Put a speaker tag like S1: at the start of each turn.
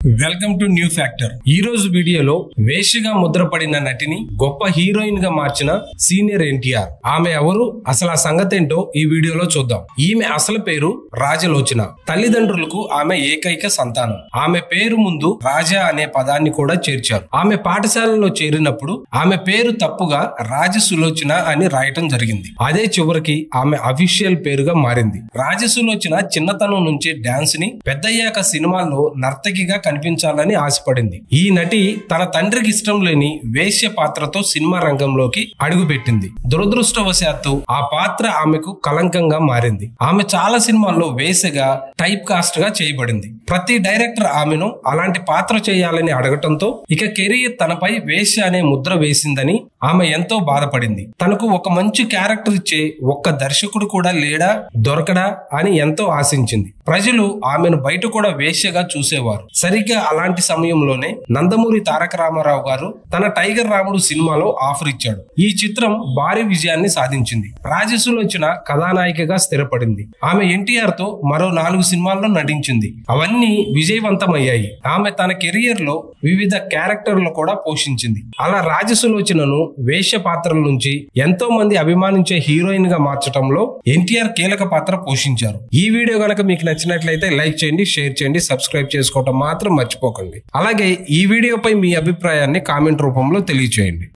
S1: welcome to new factor ఈ రోజు వీడియోలో వేషగా ముద్రపడిన నటిని గొప్ప హీరోయిన్ గా మార్చిన సీనియర్ ఎన్టీఆర్ ఆమె ఎవరు అసలు ఆ సంగతి ఏంటో ఈ వీడియోలో చూద్దాం ఈమె అసలు పేరు రాజలోచన తల్లిదండ్రులకు ఆమె ఏకైక సంతానం ఆమె పేరు ముందు రాజా అనే పదాన్ని కూడా చేర్చారు ఆమె పాఠశాలలో చేరినప్పుడు ఆమె పేరు తప్పుగా రాజసులోచన అని రాయటం జరిగింది అదే చివరికి ఆమె అఫీషియల్ పేరుగా మారింది రాజసులోచన చిన్నతనం నుంచి డాన్స్ ని పెద్దయ్యాక సినిమాల్లో నర్తకిగా కనిపించాలని ఆశపడింది ఈ నటి తన తండ్రికి ఇష్టం లేని వేశ్య పాత్రతో సినిమా రంగంలోకి అడుగుపెట్టింది దురదృష్టవశాత్తు ఆ పాత్ర ఆమెకు కలంకంగా మారింది ఆమె చాలా సినిమాల్లో వేసగా టైప్ కాస్ట్ గా చేయబడింది ప్రతి డైరెక్టర్ ఆమెను అలాంటి పాత్ర చేయాలని అడగటంతో ఇక కెరీర్ తనపై వేశ్య అనే ముద్ర వేసిందని ఆమె ఎంతో బాధపడింది తనకు ఒక మంచి క్యారెక్టర్ ఇచ్చే ఒక్క దర్శకుడు కూడా లేడా దొరకడా అని ఎంతో ఆశించింది ప్రజలు ఆమెను బయట కూడా వేశ్యగా చూసేవారు సరిగ్గా అలాంటి సమయంలోనే నందమూరి తారక రామారావు గారు తన టైగర్ రాముడు సినిమాలో ఆఫర్ ఇచ్చాడు ఈ చిత్రం భారీ విజయాన్ని సాధించింది రాజసులోచన కథానాయికగా స్థిరపడింది ఆమె ఎన్టీఆర్ తో మరో నాలుగు సినిమాల్లో నటించింది అవన్నీ విజయవంతమయ్యాయి ఆమె తన కెరియర్ లో వివిధ క్యారెక్టర్లు కూడా పోషించింది అలా రాజసులోచనను వేష పాత్రల నుంచి ఎంతో మంది అభిమానించే హీరోయిన్ గా మార్చడంలో ఎన్టీఆర్ కీలక పాత్ర పోషించారు ఈ వీడియో గనక మీకు నచ్చినట్లయితే లైక్ చేయండి షేర్ చేయండి సబ్స్క్రైబ్ చేసుకోవడం మాత్రం మర్చిపోకండి అలాగే ఈ వీడియోపై మీ అభిప్రాయాన్ని కామెంట్ రూపంలో తెలియచేయండి